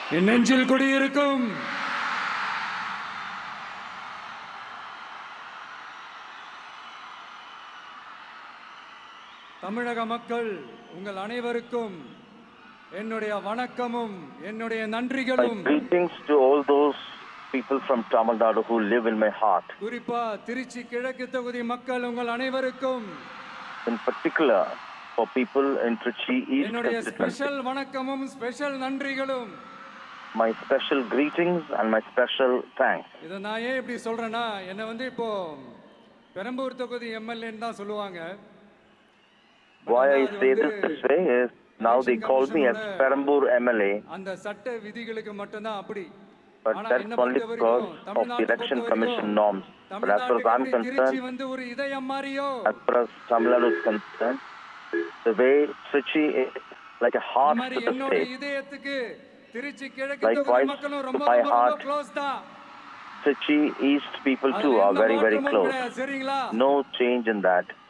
என் நெஞ்சில் குடியிருக்கும் தமிழக மக்கள் உங்கள் அனைவருக்கும் என்னுடைய வணக்கமும் என்னுடைய My நன்றிகளும் greetings to all those people from Tamil Nadu who live in my heart. குறிப்பா திருச்சி கிழக்கு தொகுதி மக்கள் உங்கள் அனைவருக்கும் In particular, for people in Trichy East என்னுடைய constituency. ஸ்பெஷல் வணக்கமும் ஸ்பெஷல் நன்றிகளும் My special greetings and my special thanks. இதை நான் ஏன் இப்படி சொல்றேன்னா என்னை வந்து இப்போ பெரம்பூர் தொகுதி எம்எல்ஏன்னு தான் சொல்லுவாங்க Why I say this this way is now they call me as Perambur MLA, அந்த சட்ட விதிகளுக்கு மட்டும்தான் அப்படி but ஆனா that's என்னை only பொறுத்த because வரைக்கும் of the தமிழ்நாட்டை election பொறுத்த commission வரைக்கும் norms. But as far as I'm தமிழ்நாட்டுக்கு எப்படி திருச்சி concerned, வந்து ஒரு இதயம் மாதிரியோ as far as Tamil Nadu is concerned, the way Trichy is like a அந்த heart மாதிரி to the என்னோட state. இதயத்துக்கு திருச்சி கிழக்கு Likewise, தொகுதி மக்களும் ரொம்ப my ரொம்ப ரொம்ப heart க்ளோஸ் தான் Trichy East people அதுல too are எந்த very, very மாற்றமும் close. கிடையாது, சரிங்களா No change in that.